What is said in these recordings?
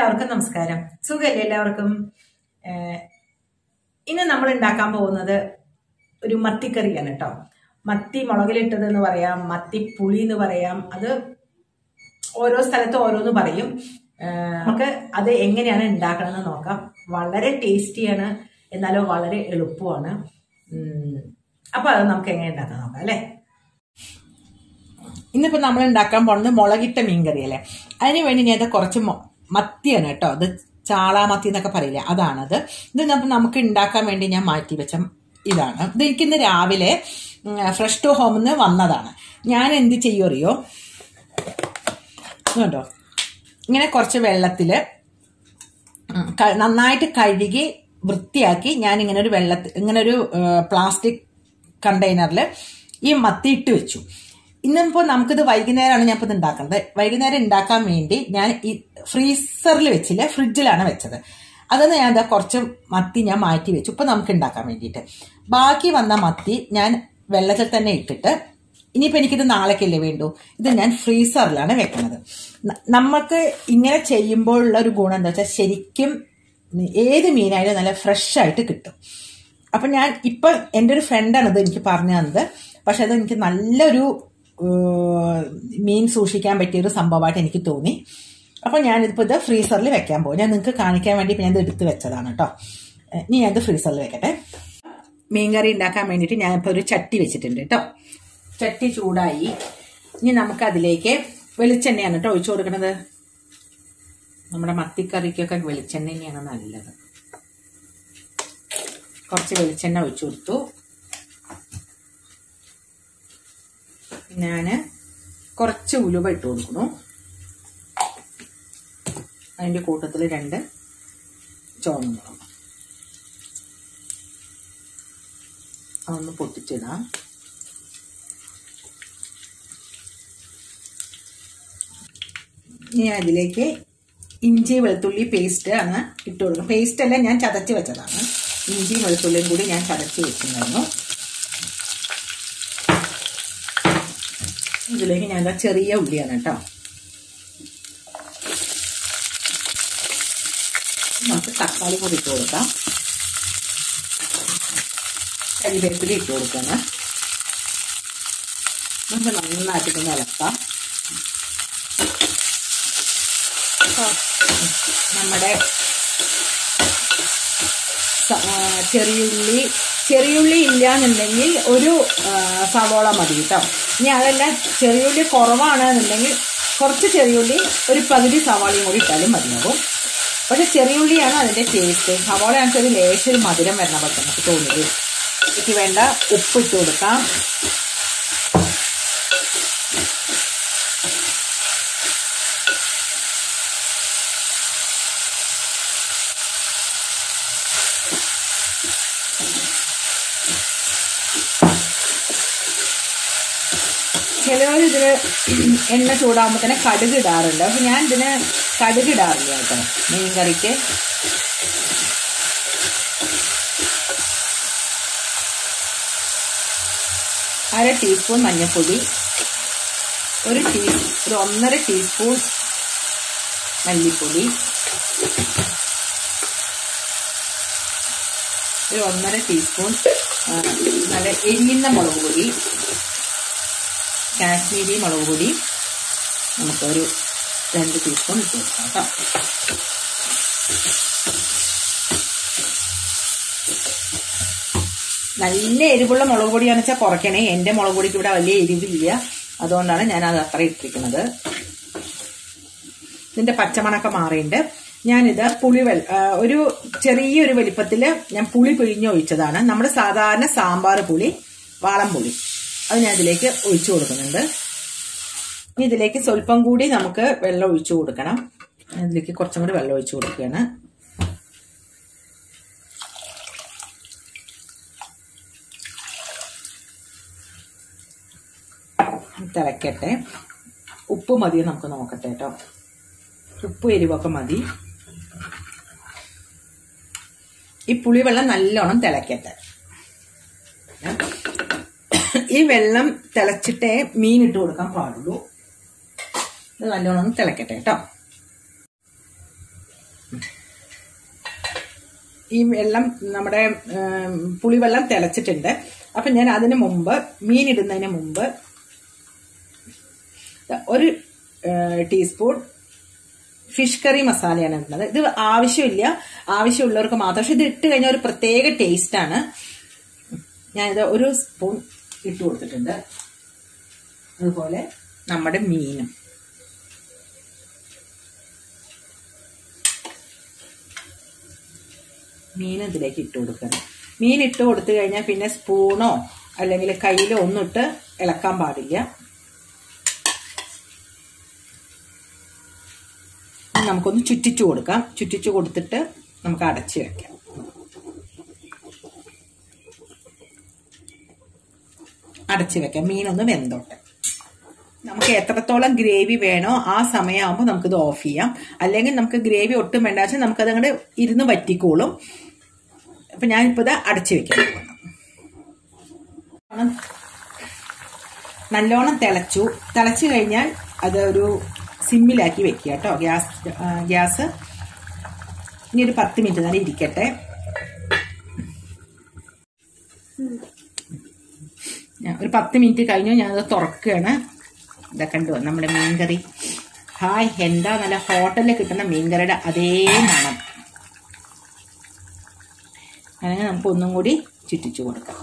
എല്ലാവർക്കും നമസ്കാരം സുഖല്ലേ എല്ലാവർക്കും ഏഹ് ഇന്ന് നമ്മൾ ഉണ്ടാക്കാൻ പോകുന്നത് ഒരു മത്തിക്കറിയാണ് കേട്ടോ മത്തി മുളകിലിട്ടത് എന്ന് പറയാം മത്തി പുളി എന്ന് പറയാം അത് ഓരോ സ്ഥലത്ത് ഓരോന്ന് പറയും ഏഹ് നമുക്ക് അത് എങ്ങനെയാണ് ഉണ്ടാക്കണമെന്ന് നോക്കാം വളരെ ടേസ്റ്റിയാണ് എന്നാലോ വളരെ എളുപ്പമാണ് ഉം. അപ്പൊ അത് നമുക്ക് എങ്ങനെ ഉണ്ടാക്കാൻ നോക്കാം അല്ലേ ഇന്നിപ്പോ നമ്മൾ ഉണ്ടാക്കാൻ പോകുന്നത് മുളകിട്ട മീൻകറി അല്ലേ അതിന് വേണ്ടി ഞാൻ ഇത് കുറച്ച് മൊ- മത്തിയാണ് കേട്ടോ അത് ചാള മത്തി എന്നൊക്കെ പറയില്ലേ അതാണത് ഇത് നമ്മ- നമുക്ക് ഉണ്ടാക്കാൻ വേണ്ടി ഞാൻ മാറ്റി വെച്ച ഇതാണ് ഇത് എനിക്കിന്ന് രാവിലെ ഫ്രഷ് ടു ഹോമിൽ നിന്ന് വന്നതാണ് ഞാൻ എന്ത് ചെയ്യും അറിയോ കേട്ടോ ഇങ്ങനെ കുറച്ച് വെള്ളത്തിൽ നന്നായിട്ട് കഴുകി വൃത്തിയാക്കി ഞാൻ ഇങ്ങനെ ഒരു വെള്ളത്തിൽ ഇങ്ങനെ ഒരു പ്ലാസ്റ്റിക് കണ്ടെയ്നറിൽ ഈ മത്തി ഇട്ട് വെച്ചു ഇന്നിപ്പോൾ നമുക്കിത് വൈകുന്നേരമാണ് ഞാൻ ഇപ്പോൾ ഇത് ഉണ്ടാക്കുന്നത് വൈകുന്നേരം ഉണ്ടാക്കാൻ വേണ്ടി ഞാൻ ഈ ഫ്രീസറിൽ വെച്ചില്ല ഫ്രിഡ്ജിലാണ് വെച്ചത് അതെന്ന് ഞാൻ എന്താ കുറച്ച് മത്തി ഞാൻ മാറ്റി വെച്ചു ഇപ്പൊ നമുക്ക് ഉണ്ടാക്കാൻ വേണ്ടിയിട്ട് ബാക്കി വന്ന മത്തി ഞാൻ വെള്ളത്തിൽ തന്നെ ഇട്ടിട്ട് ഇനിയിപ്പോൾ എനിക്കിത് നാളേക്കല്ലേ വേണ്ടു ഇത് ഞാൻ ഫ്രീസറിലാണ് വെക്കുന്നത് ന- നമുക്ക് ഇങ്ങനെ ചെയ്യുമ്പോഴുള്ള ഒരു ഗുണം എന്താ വെച്ചാൽ ശരിക്കും ഏത് മീനായാലും നല്ല ഫ്രഷ് ആയിട്ട് കിട്ടും അപ്പൊ ഞാൻ ഇപ്പൊ എൻ്റെ ഒരു ഫ്രണ്ടാണ് ഇത് എനിക്ക് പറഞ്ഞു തന്നത് പക്ഷെ അത് എനിക്ക് നല്ലൊരു ഏഹ്, മീൻ സൂക്ഷിക്കാൻ പറ്റിയ ഒരു സംഭവമായിട്ട് എനിക്ക് തോന്നി അപ്പൊ ഞാനിതിപ്പോ ഇത് ഫ്രീസറിൽ വെക്കാൻ പോകും ഞാൻ നിങ്ങൾക്ക് കാണിക്കാൻ വേണ്ടി ഇപ്പൊ ഞാൻ ഇത് എടുത്ത് വെച്ചതാണ് കേട്ടോ ഏഹ്, ഇനി ഞാൻ ഇത് ഫ്രീസറിൽ വെക്കട്ടെ മീൻകറി ഉണ്ടാക്കാൻ വേണ്ടിയിട്ട് ഞാനിപ്പോൾ ഒരു ചട്ടി വെച്ചിട്ടുണ്ട് കേട്ടോ ചട്ടി ചൂടായി ഇനി നമുക്ക് അതിലേക്ക് വെളിച്ചെണ്ണയാണ് കേട്ടോ ഒഴിച്ചു കൊടുക്കുന്നത് നമ്മുടെ മത്തിക്കറിക്കൊക്കെ വെളിച്ചെണ്ണ തന്നെയാണ് നല്ലത് കുറച്ച് വെളിച്ചെണ്ണ ഒഴിച്ചു കൊടുത്തു ഞാൻ കുറച്ച് ഉലുവ ഇട്ട് കൊടുക്കുന്നു അതിൻ്റെ കൂട്ടത്തിൽ രണ്ട് ചുവന്നുമുളക് അതൊന്ന് പൊട്ടിച്ചിടാം ഇനി അതിലേക്ക് ഇഞ്ചി വെളുത്തുള്ളി പേസ്റ്റ് ആണ് ഇട്ട് കൊടുക്കും പേസ്റ്റ് അല്ല ഞാൻ ചതച്ച് വെച്ചതാണ് ഇഞ്ചിയും വെളുത്തുള്ളിയും കൂടി ഞാൻ ചതച്ച് വെച്ചിട്ടുണ്ടായിരുന്നു ഇതിലേക്ക് ഞാൻ ദാ ചെറിയ ഉള്ളിയാണ് കേട്ടോ നമുക്ക് തക്കാളി കൂടി ഇട്ട് കൊടുക്കാം കരിവേപ്പില ഇട്ട് കൊടുക്കണം നമുക്ക് നന്നായിട്ടൊന്ന് ഇളക്കാം നമ്മുടെ സ- ആ, ചെറിയുള്ളി ചെറിയുള്ളി ഇല്ല എന്നുണ്ടെങ്കിൽ ഒരു ആ, സവോള മതി കേട്ടോ ഇനി അതല്ല ചെറിയുള്ളി കുറവാണെന്നുണ്ടെങ്കിൽ കുറച്ച് ചെറിയുള്ളി ഒരു പകുതി സവാളയും കൂടി ഇട്ടാലും മതിയാകും പക്ഷെ ചെറിയുള്ളിയാണ് അതിന്റെ ടേസ്റ്റ് സവാള ആണെങ്കിൽ ഒരു ലേശം ഒരു മധുരം വരണ പോലെ നമുക്ക് തോന്നുന്നത് ഇതിക്ക് വേണ്ട ഉപ്പ് ഇട്ട് കൊടുക്കാം ചിലവർ ഇതില് എണ്ണ ചൂടാകുമ്പോൾ തന്നെ കടുക് ഇടാറുണ്ട് പക്ഷെ ഞാൻ ഇതിന് കടുക് ഇടാറില്ല കേട്ടോ മീൻ കറിക്ക് അര ടീസ്പൂൺ മഞ്ഞൾപ്പൊടി ഒരു ടീ ഒരു ഒന്നര ടീസ്പൂൺ മല്ലിപ്പൊടി ഒരു ഒന്നര ടീസ്പൂൺ ആ, നല്ല എരിയുന്ന മുളക് പൊടി കാശ്മീരി മുളക് പൊടി നമുക്കൊരു രണ്ട് ടീസ്പൂൺ ഇട്ട് കൊടുക്കാം കേട്ടോ നല്ല എരിവുള്ള മുളക് പൊടിയാണെന്ന് വെച്ചാൽ കുറയ്ക്കണേ എൻ്റെ മുളക് പൊടിക്ക് ഇവിടെ വലിയ എരിവില്ല അതുകൊണ്ടാണ് ഞാൻ അത് അത്ര ഇട്ടിരിക്കുന്നത് ഇതിന്റെ പച്ചമണക്കം മാറിയിട്ട് ഞാനിത് പുളിവെൾ ആ, ഒരു ചെറിയൊരു വലിപ്പത്തിൽ ഞാൻ പുളി പിഴിഞ്ഞ് ഒഴിച്ചതാണ് നമ്മുടെ സാധാരണ സാമ്പാർ പുളി വാളം പുളി അത് ഞാൻ ഇതിലേക്ക് ഒഴിച്ചു കൊടുക്കുന്നുണ്ട് ഇനി ഇതിലേക്ക് സ്വല്പം കൂടി നമുക്ക് വെള്ളം ഒഴിച്ചു കൊടുക്കണം ഞാൻ ഇതിലേക്ക് കുറച്ചും കൂടി വെള്ളം ഒഴിച്ചു കൊടുക്കുകയാണ് തിളക്കട്ടെ ഉപ്പ് മതി നമുക്ക് നോക്കട്ടെ കേട്ടോ ഉപ്പ് എരിവൊക്കെ മതി ഈ പുളിവെള്ളം നല്ലോണം തിളക്കട്ടെ ഈ വെള്ളം തിളച്ചിട്ടേ മീൻ ഇട്ട് കൊടുക്കാൻ പാടുള്ളൂ ഇത് നല്ലോണം തിളക്കട്ടെ കേട്ടോ ഈ വെള്ളം നമ്മുടെ ഏം, പുളിവെള്ളം തിളച്ചിട്ടുണ്ട് അപ്പൊ ഞാൻ അതിന് മുമ്പ് മീൻ ഇടുന്നതിന് മുമ്പ് ഒരു ഏ, ടീസ്പൂൺ ഫിഷ് കറി മസാലയാണ് ഇടുന്നത് ഇത് ആവശ്യമില്ല ആവശ്യമുള്ളവർക്ക് മാത്രം പക്ഷെ ഇത് ഇട്ട് കഴിഞ്ഞാൽ ഒരു പ്രത്യേക ടേസ്റ്റ് ആണ് ഞാനിത് ഒരു സ്പൂൺ ഇട്ട് കൊടുത്തിട്ടുണ്ട് അതുപോലെ നമ്മുടെ മീനും മീൻ ഇതിലേക്ക് ഇട്ട് കൊടുക്കണം മീൻ ഇട്ട് കൊടുത്തു കഴിഞ്ഞാൽ പിന്നെ സ്പൂണോ അല്ലെങ്കിൽ കയ്യിലോ ഒന്നും ഇട്ട് ഇളക്കാൻ പാടില്ല ഇനി നമുക്കൊന്ന് ചുറ്റിച്ചു കൊടുക്കാം ചുറ്റിച്ചു കൊടുത്തിട്ട് നമുക്ക് അടച്ചു വെക്കാം അടച്ചു വെക്കാം മീനൊന്ന് വെന്തോട്ടെ നമുക്ക് എത്രത്തോളം ഗ്രേവി വേണോ ആ സമയമാകുമ്പോൾ നമുക്കിത് ഓഫ് ചെയ്യാം അല്ലെങ്കിൽ നമുക്ക് ഗ്രേവി ഒട്ടും വേണ്ട വെച്ചാൽ നമുക്കത് അങ്ങോട്ട് ഇരുന്ന് വറ്റിക്കോളും അപ്പൊ ഞാനിപ്പോ ഇത് അടച്ചു വെക്കാം നല്ലോണം തിളച്ചു തിളച്ചു കഴിഞ്ഞാൽ അത് ഒരു സിമ്മിലാക്കി വെക്കുക കേട്ടോ ഗ്യാസ് ആ, ഗ്യാസ് ഇനി ഒരു പത്ത് മിനിറ്റ് നേരം ഇരിക്കട്ടെ ഞാൻ ഒരു പത്ത് മിനിറ്റ് കഴിഞ്ഞു ഞാനത് തുറക്കുകയാണ് ഇതൊക്കെ കണ്ടു നമ്മുടെ മീൻകറി ഹായ് എന്താ നല്ല ഹോട്ടലിൽ കിട്ടുന്ന മീൻകറിയുടെ അതേ മണം അങ്ങനെ നമുക്ക് ഒന്നും കൂടി ചുറ്റിച്ചു കൊടുക്കാം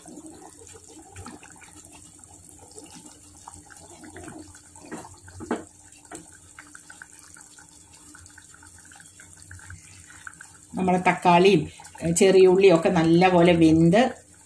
നമ്മുടെ തക്കാളിയും ഏഹ് ചെറിയ ഉള്ളിയും ഒക്കെ നല്ലപോലെ വെന്ത്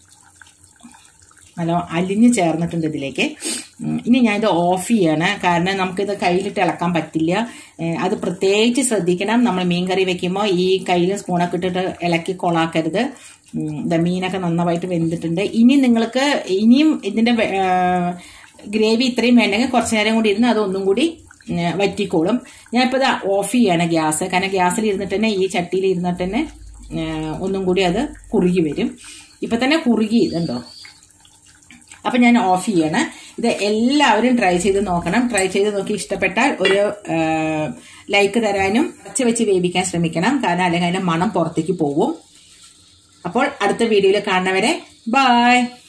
നല്ല അലിഞ്ഞ് ചേർന്നിട്ടുണ്ട് ഇതിലേക്ക് ഉം, ഇനി ഞാൻ ഇത് ഓഫ് ചെയ്യാണ് കാരണം നമുക്കിത് കയ്യിലിട്ട് ഇളക്കാൻ പറ്റില്ല ഏഹ് അത് പ്രത്യേകിച്ച് ശ്രദ്ധിക്കണം നമ്മൾ മീൻ കറി വെക്കുമ്പോൾ ഈ കയ്യിൽ സ്പൂണൊക്കെ ഇട്ടിട്ട് ഇളക്കി കൊളാക്കരുത് ഉം, ദാ മീനൊക്കെ നന്നായിട്ട് വെന്തിട്ടുണ്ട് ഇനി നിങ്ങൾക്ക് ഇനിയും ഇതിന്റെ ഗ്രേവി ഇത്രയും വേണ്ടെങ്കിൽ കുറച്ച് നേരം കൂടി ഇരുന്ന് അതൊന്നും കൂടി ഉം, വറ്റിക്കോളും ഞാനിപ്പോൾ ഇത് ഓഫ് ചെയ്യാണ് ഗ്യാസ് കാരണം ഗ്യാസിൽ ഇരുന്നിട്ട് തന്നെ ഈ ചട്ടിയിൽ ഇരുന്നിട്ട് തന്നെ ഏഹ്, ഒന്നും കൂടി അത് കുറുകി വരും ഇപ്പൊ തന്നെ കുറുകി ഇതുണ്ടോ അപ്പൊ ഞാൻ ഓഫ് ചെയ്യണം ഇത് എല്ലാവരും ട്രൈ ചെയ്ത് നോക്കണം ട്രൈ ചെയ്ത് നോക്കി ഇഷ്ടപ്പെട്ടാൽ ഒരു ലൈക്ക് തരാനും അടച്ച് വെച്ച് വേവിക്കാൻ ശ്രമിക്കണം കാരണം അല്ലെങ്കിൽ അതിന്റെ മണം പുറത്തേക്ക് പോകും അപ്പോൾ അടുത്ത വീഡിയോയിൽ കാണുന്നവരെ ബൈ